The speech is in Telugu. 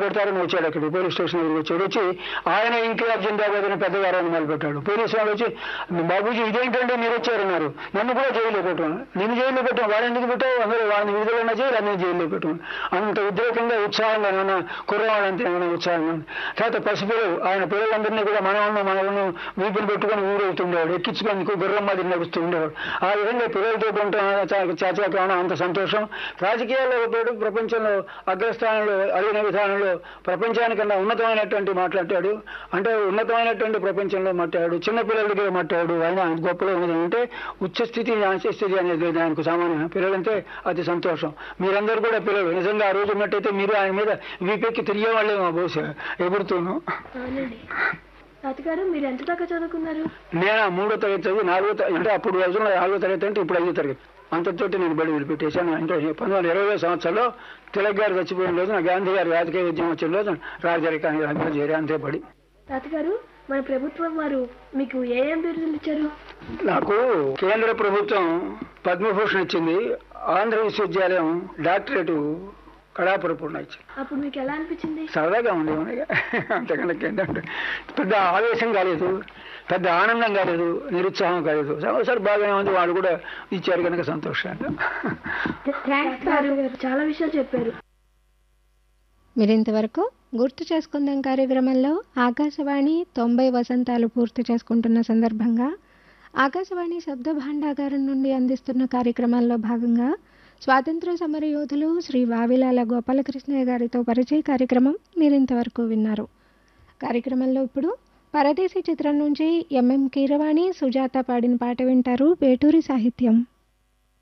పెడతారని వచ్చాడు అక్కడికి పోలీస్ స్టేషన్ దగ్గరికి వచ్చాడు వచ్చి ఆయన ఇంకిలాబ్ జిందాబాద్ అని పెద్దగారని మొదలు పెట్టాడు పోలీసు వాళ్ళు వచ్చి బాబూజీ ఇదేంటంటే మీరు వచ్చారన్నారు నన్ను కూడా జైల్లో పెట్టాను నేను జైల్లో పెట్టాను వాడు ఎందుకు పెట్టావు అందరూ వాడిని విడుదలైనా చేయాలి అన్నీ జైల్లో పెట్టాను అంత ఉద్రేకంగా ఉత్సాహంగా ఏమైనా కుర్రవాళ్ళంతా ఏమైనా ఉత్సాహంగా ఉంది. తర్వాత పసిపిల్లలు ఆయన పిల్లలందరినీ కూడా మనవన్న మనవన్న వీపులు పెట్టుకొని ఊరవుతుండేవాడు ఎక్కించుకొని గుర్రం మాదిరి నడుస్తూ ఉండేవాడు ఆ విధంగా పిల్లలతో ఉంటాం చాచాక అంత సంతోషం రాజకీయాల్లో ఒకటి ప్రపంచంలో అగ్రస్థానంలో అడిగిన విధానంలో ప్రపంచానికన్నా ఉన్నతమైనటువంటి మాట్లాడాడు అంటే ఉన్నతమైనటువంటి ప్రపంచంలో మాట్లాడాడు చిన్న పిల్లల దగ్గర మాట్లాడాడు ఆయన ఆయన గొప్పలో ఉన్నది అంటే ఉచ్చస్థితి స్థితి అనేది లేదు ఆయనకు సామాన్యం పిల్లలంటే అతి సంతోషం మీరందరూ కూడా పిల్లలు నిజంగా ఆ రోజు ఉన్నట్టయితే మీరు ఆయన మీద వీపెక్కి తిరిగే వాళ్ళేమో బహుశా ఎగురుతూను అవునండి తాతగారు మీరు ఎంత దాకా చదువుకున్నారు నేను ఆ మూడో తరగతి చదివి నాలుగో తరగతి అంటే అప్పుడు రోజుల్లో నాలుగో తరగతి అంటే ఇప్పుడు ఐదో తరగతి అంతటితోటి నేను బడి వదిలిపెట్టేశాను అంటే పంతొమ్మిది వందల ఇరవై సంవత్సరంలో తిలక్ గారు చచ్చిపోయిన రోజున గాంధీ గారి రాజకీయ ఉద్యమం వచ్చిన రోజున రాజరికాన్ని రాజ్యం చేరే అంతే బడి తాతగారు మన ప్రభుత్వం వారు మీకు ఏ ఏం బిరుదులు ఇచ్చారు నాకు కేంద్ర ప్రభుత్వం పద్మభూషణ్ ఇచ్చింది ఆంధ్ర విశ్వవిద్యాలయం డాక్టరేటు కళాపురపూర్ణ ఇచ్చింది అప్పుడు మీకు ఎలా అనిపించింది సరదాగా ఉంది మనకి. అంతకన్నా ఏంటంటే పెద్ద ఆవేశం కాలేదు పెద్ద ఆనందం కాలేదు నిరుత్సాహం కాలేదు ఒకసారి బాగానే ఉంది వాళ్ళు కూడా ఇచ్చారు కనుక సంతోషంగా తాతగారు చాలా విషయాలు చెప్పారు మీరింతవరకు గుర్తు చేసుకుందాం కార్యక్రమంలో ఆకాశవాణి తొంభై వసంతాలు పూర్తి చేసుకుంటున్న సందర్భంగా ఆకాశవాణి శబ్ద భాండాగారం నుండి అందిస్తున్న కార్యక్రమాల్లో భాగంగా స్వాతంత్ర సమర యోధులు శ్రీ వావిలాల గోపాలకృష్ణయ్య గారితో పరిచయ కార్యక్రమం మీరింతవరకు విన్నారు కార్యక్రమంలో ఇప్పుడు పరదేశీ చిత్రం నుంచి ఎంఎం కీరవాణి సుజాత పాడిన పాట వింటారు వేటూరి సాహిత్యం